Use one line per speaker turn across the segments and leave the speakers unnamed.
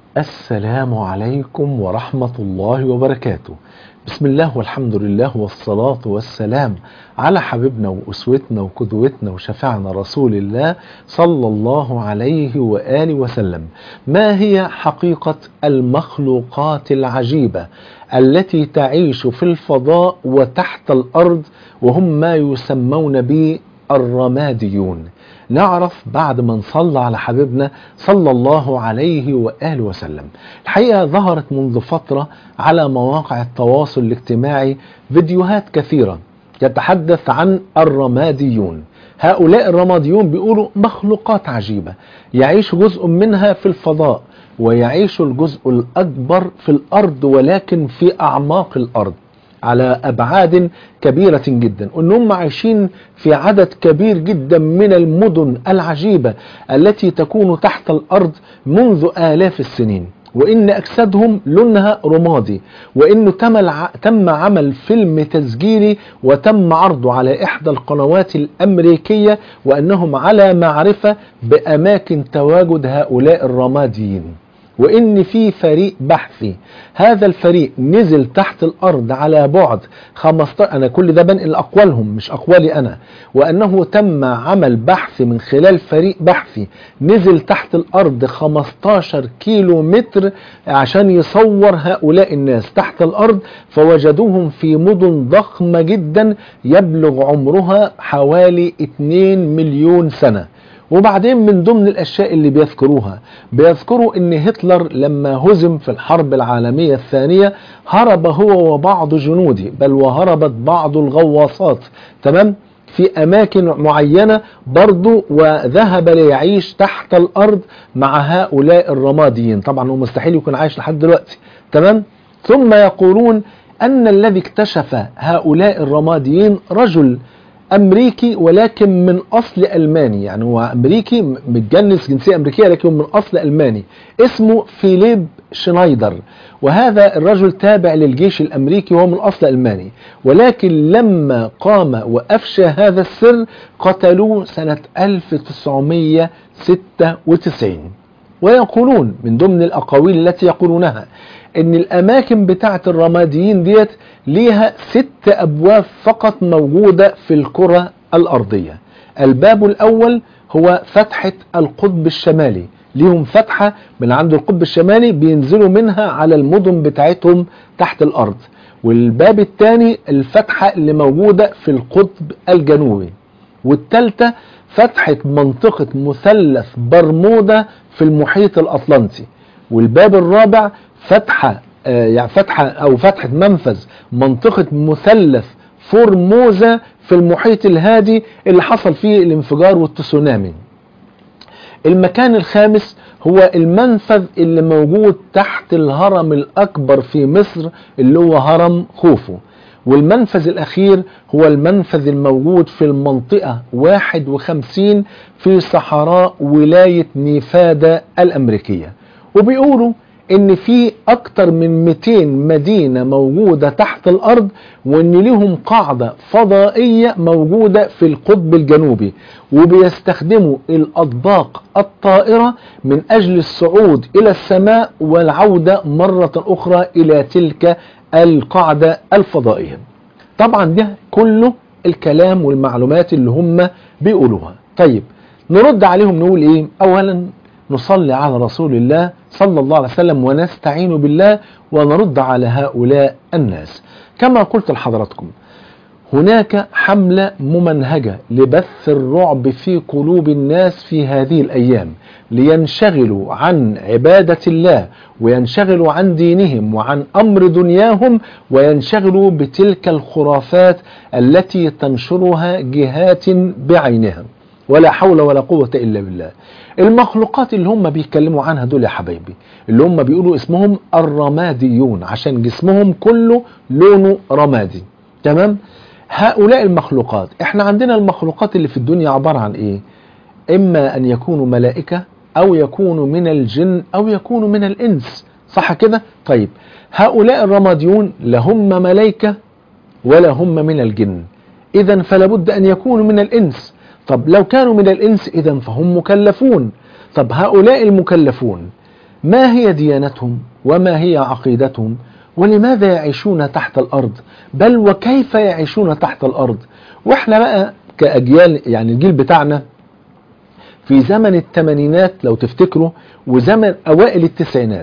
السلام عليكم ورحمة الله وبركاته بسم الله والحمد لله والصلاة والسلام على حبيبنا وأسوتنا وقدوتنا وشفعنا رسول الله صلى الله عليه وآله وسلم ما هي حقيقة المخلوقات العجيبة التي تعيش في الفضاء وتحت الأرض وهم ما يسمون بالرماديون نعرف بعد ما نصلى على حبيبنا صلى الله عليه وآله وسلم الحقيقة ظهرت منذ فترة على مواقع التواصل الاجتماعي فيديوهات كثيرة يتحدث عن الرماديون هؤلاء الرماديون بيقولوا مخلوقات عجيبة يعيش جزء منها في الفضاء ويعيش الجزء الأكبر في الأرض ولكن في أعماق الأرض على أبعاد كبيرة جدا وأنهم عايشين في عدد كبير جدا من المدن العجيبة التي تكون تحت الأرض منذ آلاف السنين وإن أجسادهم لونها رمادي وإنه تم تم عمل فيلم تسجيلي وتم عرضه على إحدى القنوات الأمريكية وأنهم على معرفة بأماكن تواجد هؤلاء الرماديين وان في فريق بحثي هذا الفريق نزل تحت الارض على بعد 15 انا كل ده بنقل اقوالهم مش اقوالي انا وانه تم عمل بحث من خلال فريق بحثي نزل تحت الارض 15 كيلو متر عشان يصور هؤلاء الناس تحت الارض فوجدوهم في مدن ضخمة جدا يبلغ عمرها حوالي 2 مليون سنة وبعدين من ضمن الاشياء اللي بيذكروها بيذكروا ان هتلر لما هزم في الحرب العالمية الثانية هرب هو وبعض جنوده بل وهربت بعض الغواصات تمام في اماكن معينة برضو وذهب ليعيش تحت الارض مع هؤلاء الرماديين طبعا هو مستحيل يكون عايش لحد دلوقتي تمام ثم يقولون ان الذي اكتشف هؤلاء الرماديين رجل امريكي ولكن من اصل الماني يعني هو امريكي متجنس جنسيه امريكيه لكن من اصل الماني اسمه فيليب شنايدر وهذا الرجل تابع للجيش الامريكي وهو من اصل الماني ولكن لما قام وافشى هذا السر قتلوه سنه 1996 ويقولون من ضمن الاقاويل التي يقولونها ان الاماكن بتاعه الرماديين ديت ليها ست ابواب فقط موجودة في الكرة الارضية الباب الاول هو فتحة القطب الشمالي ليهم فتحة من عند القطب الشمالي بينزلوا منها على المدن بتاعتهم تحت الارض والباب الثاني الفتحة اللي موجودة في القطب الجنوبي والثالثة فتحة منطقة مثلث برمودا في المحيط الاطلنطي والباب الرابع فتحة يعني فتحة أو فتحة منفذ منطقة مثلث فورموزا في المحيط الهادي اللي حصل فيه الانفجار والتسونامي المكان الخامس هو المنفذ اللي موجود تحت الهرم الأكبر في مصر اللي هو هرم خوفو والمنفذ الأخير هو المنفذ الموجود في المنطقة 51 في صحراء ولاية نيفادا الأمريكية وبيقولوا ان في اكتر من 200 مدينة موجودة تحت الارض وان لهم قاعدة فضائية موجودة في القطب الجنوبي وبيستخدموا الاطباق الطائرة من اجل الصعود الى السماء والعودة مرة اخرى الى تلك القاعدة الفضائية طبعا ده كله الكلام والمعلومات اللي هم بيقولوها طيب نرد عليهم نقول ايه اولا نصلي على رسول الله صلى الله عليه وسلم ونستعين بالله ونرد على هؤلاء الناس كما قلت لحضراتكم هناك حملة ممنهجة لبث الرعب في قلوب الناس في هذه الأيام لينشغلوا عن عبادة الله وينشغلوا عن دينهم وعن أمر دنياهم وينشغلوا بتلك الخرافات التي تنشرها جهات بعينها ولا حول ولا قوة إلا بالله المخلوقات اللي هم بيتكلموا عنها دول يا حبايبي اللي هم بيقولوا اسمهم الرماديون عشان جسمهم كله لونه رمادي تمام هؤلاء المخلوقات احنا عندنا المخلوقات اللي في الدنيا عبارة عن ايه اما ان يكونوا ملائكة او يكونوا من الجن او يكونوا من الانس صح كده طيب هؤلاء الرماديون لا هم ملائكة ولا هم من الجن اذا فلابد ان يكونوا من الانس طب لو كانوا من الإنس إذا فهم مكلفون طب هؤلاء المكلفون ما هي ديانتهم وما هي عقيدتهم ولماذا يعيشون تحت الأرض بل وكيف يعيشون تحت الأرض واحنا بقى كأجيال يعني الجيل بتاعنا في زمن الثمانينات لو تفتكروا وزمن أوائل التسعينات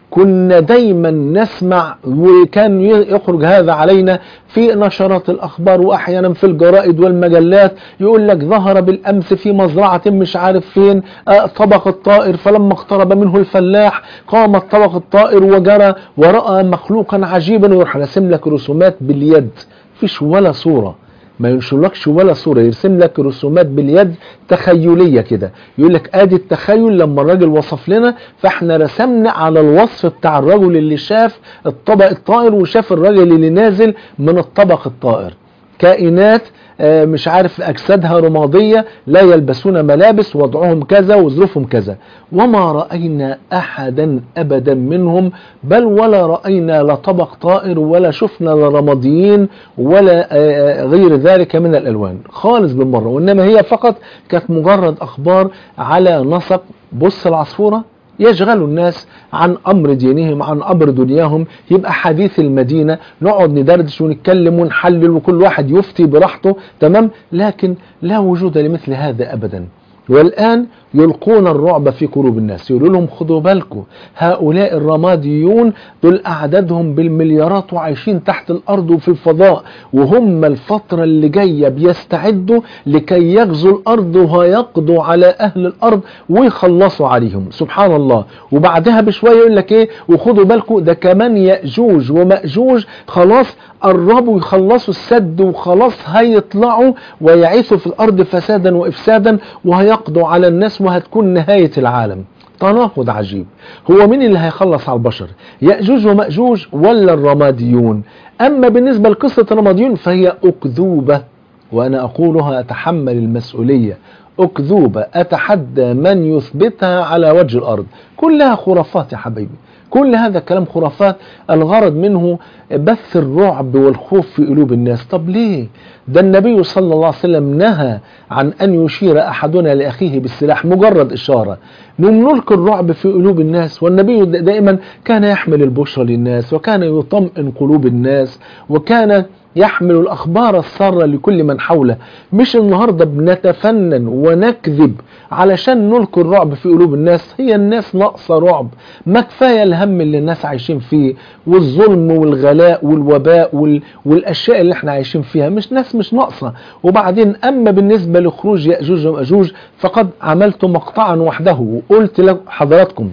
كنا دايما نسمع وكان يخرج هذا علينا في نشرات الأخبار وأحيانا في الجرائد والمجلات يقول لك ظهر بالأمس في مزرعة مش عارف فين طبق الطائر فلما اقترب منه الفلاح قام الطبق الطائر وجرى ورأى مخلوقا عجيبا ويروح راسم لك رسومات باليد فيش ولا صورة ما ينشرلكش ولا صورة يرسم لك رسومات باليد تخيلية كده يقول لك ادي التخيل لما الراجل وصف لنا فاحنا رسمنا على الوصف بتاع الرجل اللي شاف الطبق الطائر وشاف الراجل اللي نازل من الطبق الطائر كائنات مش عارف أجسادها رمادية لا يلبسون ملابس وضعهم كذا وظروفهم كذا وما رأينا أحدا أبدا منهم بل ولا رأينا لا طبق طائر ولا شفنا لا رماديين ولا غير ذلك من الألوان خالص بالمرة وإنما هي فقط كانت مجرد أخبار على نسق بص العصفورة يشغلوا الناس عن امر دينهم عن امر دنياهم يبقى حديث المدينه نقعد ندردش ونتكلم ونحلل وكل واحد يفتي براحته تمام لكن لا وجود لمثل هذا ابدا والآن يلقون الرعب في قلوب الناس يقولوا لهم خدوا بالكم هؤلاء الرماديون دول أعدادهم بالمليارات وعايشين تحت الأرض وفي الفضاء وهم الفترة اللي جاية بيستعدوا لكي يغزوا الأرض وهيقضوا على أهل الأرض ويخلصوا عليهم سبحان الله وبعدها بشوية يقول لك إيه وخدوا بالكم ده كمان يأجوج ومأجوج خلاص قربوا يخلصوا السد وخلاص هيطلعوا ويعيثوا في الأرض فسادا وإفسادا وهيقضوا على الناس وهتكون نهاية العالم تناقض عجيب هو مين اللي هيخلص على البشر يأجوج ومأجوج ولا الرماديون أما بالنسبة لقصة الرماديون فهي أكذوبة وأنا أقولها أتحمل المسؤولية أكذوبة أتحدى من يثبتها على وجه الأرض كلها خرافات يا حبيبي كل هذا الكلام خرافات الغرض منه بث الرعب والخوف في قلوب الناس طب ليه ده النبي صلى الله عليه وسلم نهى عن أن يشير أحدنا لأخيه بالسلاح مجرد إشارة نلقي الرعب في قلوب الناس والنبي دائما كان يحمل البشرى للناس وكان يطمئن قلوب الناس وكان يحمل الأخبار السارة لكل من حوله مش النهاردة بنتفنن ونكذب علشان نلقي الرعب في قلوب الناس هي الناس ناقصة رعب ما كفاية الهم اللي الناس عايشين فيه والظلم والغلاء والوباء وال... والأشياء اللي احنا عايشين فيها مش ناس مش ناقصة وبعدين أما بالنسبة لخروج يأجوج ومأجوج فقد عملت مقطعا وحده وقلت لحضراتكم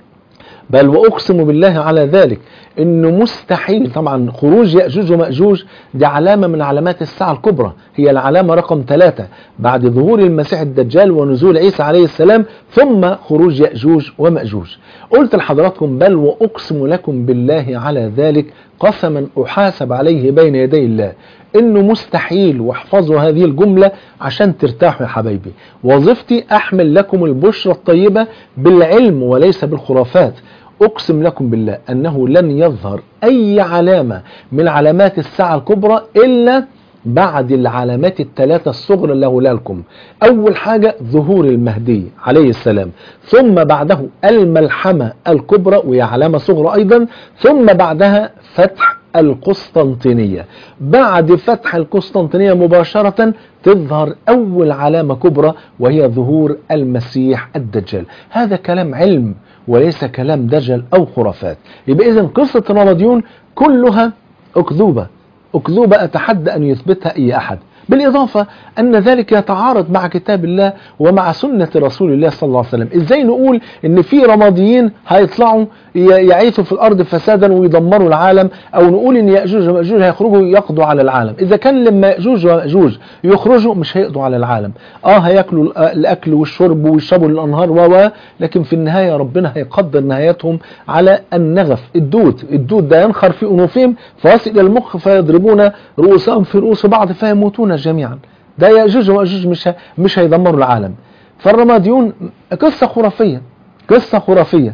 بل وأقسم بالله على ذلك انه مستحيل طبعا خروج يأجوج ومأجوج دي علامة من علامات الساعة الكبرى هي العلامة رقم ثلاثة بعد ظهور المسيح الدجال ونزول عيسى عليه السلام ثم خروج يأجوج ومأجوج قلت لحضراتكم بل وأقسم لكم بالله على ذلك قسما أحاسب عليه بين يدي الله انه مستحيل واحفظوا هذه الجملة عشان ترتاحوا يا حبايبي وظيفتي احمل لكم البشرى الطيبة بالعلم وليس بالخرافات أقسم لكم بالله أنه لن يظهر أي علامة من علامات الساعة الكبرى إلا بعد العلامات الثلاثة الصغرى اللي هقولها لكم أول حاجة ظهور المهدي عليه السلام ثم بعده الملحمة الكبرى وهي علامة صغرى أيضا ثم بعدها فتح القسطنطينية بعد فتح القسطنطينية مباشرة تظهر أول علامة كبرى وهي ظهور المسيح الدجال هذا كلام علم وليس كلام دجل أو خرافات يبقى إذن قصة رمضيون كلها أكذوبة أكذوبة أتحدى أن يثبتها أي أحد بالإضافة أن ذلك يتعارض مع كتاب الله ومع سنة رسول الله صلى الله عليه وسلم إزاي نقول أن في رماديين هيطلعوا يعيثوا في الأرض فسادا ويدمروا العالم أو نقول أن يأجوج ومأجوج هيخرجوا يقضوا على العالم إذا كان لما يأجوج ومأجوج يخرجوا مش هيقضوا على العالم آه هياكلوا الأكل والشرب ويشربوا الأنهار و لكن في النهاية ربنا هيقدر نهايتهم على النغف الدود الدود ده ينخر في أنوفهم فيصل إلى المخ فيضربون رؤوسهم في رؤوس بعض فيموتون جميعا ده يأجوج ومأجوج مش مش هيدمروا العالم فالرماديون قصة خرافية قصة خرافية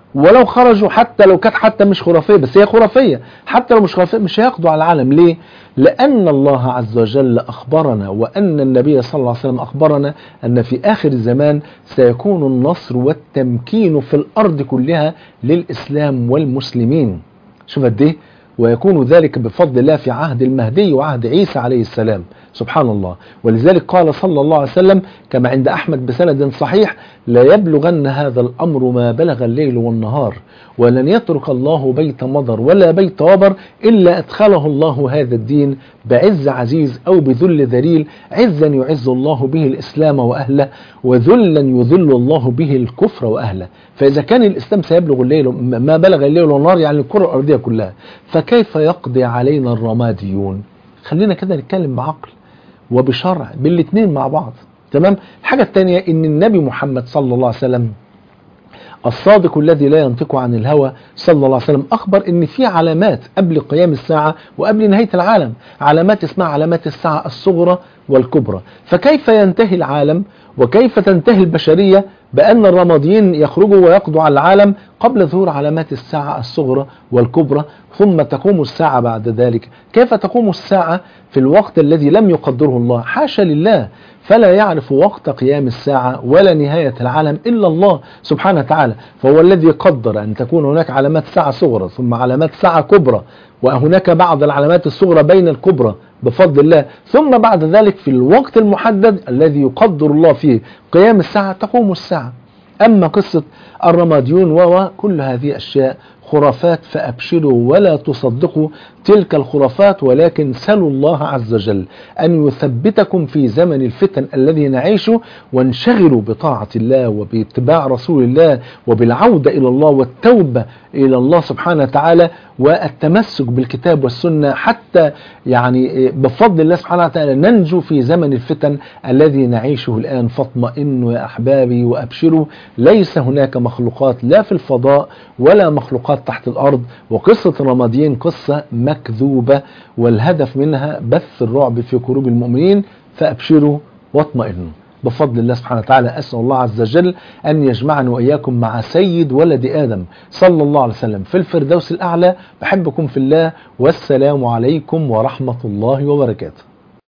ولو خرجوا حتى لو كانت حتى مش خرافية بس هي خرافية حتى لو مش خرافية مش هيقضوا على العالم ليه لأن الله عز وجل أخبرنا وأن النبي صلى الله عليه وسلم أخبرنا أن في آخر الزمان سيكون النصر والتمكين في الأرض كلها للإسلام والمسلمين شوف قد ايه ويكون ذلك بفضل الله في عهد المهدي وعهد عيسى عليه السلام سبحان الله ولذلك قال صلى الله عليه وسلم كما عند أحمد بسند صحيح لا يبلغن هذا الأمر ما بلغ الليل والنهار ولن يترك الله بيت مضر ولا بيت وبر إلا أدخله الله هذا الدين بعز عزيز أو بذل ذليل عزا يعز الله به الإسلام وأهله وذلا يذل الله به الكفر وأهله فإذا كان الإسلام سيبلغ الليل ما بلغ الليل والنهار يعني الكرة الأرضية كلها فكيف يقضي علينا الرماديون خلينا كده نتكلم بعقل وبشرع بالاثنين مع بعض تمام الحاجة الثانية ان النبي محمد صلى الله عليه وسلم الصادق الذي لا ينطق عن الهوى صلى الله عليه وسلم أخبر أن في علامات قبل قيام الساعة وقبل نهاية العالم علامات اسمها علامات الساعة الصغرى والكبرى فكيف ينتهي العالم وكيف تنتهي البشرية بأن الرماديين يخرجوا ويقضوا على العالم قبل ظهور علامات الساعة الصغرى والكبرى ثم تقوم الساعة بعد ذلك كيف تقوم الساعة في الوقت الذي لم يقدره الله حاشا لله فلا يعرف وقت قيام الساعة ولا نهاية العالم إلا الله سبحانه وتعالى فهو الذي قدر أن تكون هناك علامات ساعة صغرى ثم علامات ساعة كبرى وهناك بعض العلامات الصغرى بين الكبرى بفضل الله ثم بعد ذلك في الوقت المحدد الذي يقدر الله فيه قيام الساعة تقوم الساعة أما قصة الرماديون وكل هذه أشياء خرافات فأبشروا ولا تصدقوا تلك الخرافات ولكن سلوا الله عز وجل أن يثبتكم في زمن الفتن الذي نعيشه وانشغلوا بطاعة الله وباتباع رسول الله وبالعودة إلى الله والتوبة إلى الله سبحانه وتعالى والتمسك بالكتاب والسنة حتى يعني بفضل الله سبحانه وتعالى ننجو في زمن الفتن الذي نعيشه الآن فاطمئنوا يا أحبابي وأبشروا ليس هناك مخلوقات لا في الفضاء ولا مخلوقات تحت الأرض وقصة رمادين قصة مكذوبة والهدف منها بث الرعب في قلوب المؤمنين فأبشروا واطمئنوا بفضل الله سبحانه وتعالى أسأل الله عز وجل أن يجمعني وإياكم مع سيد ولد آدم صلى الله عليه وسلم في الفردوس الأعلى بحبكم في الله والسلام عليكم ورحمة الله وبركاته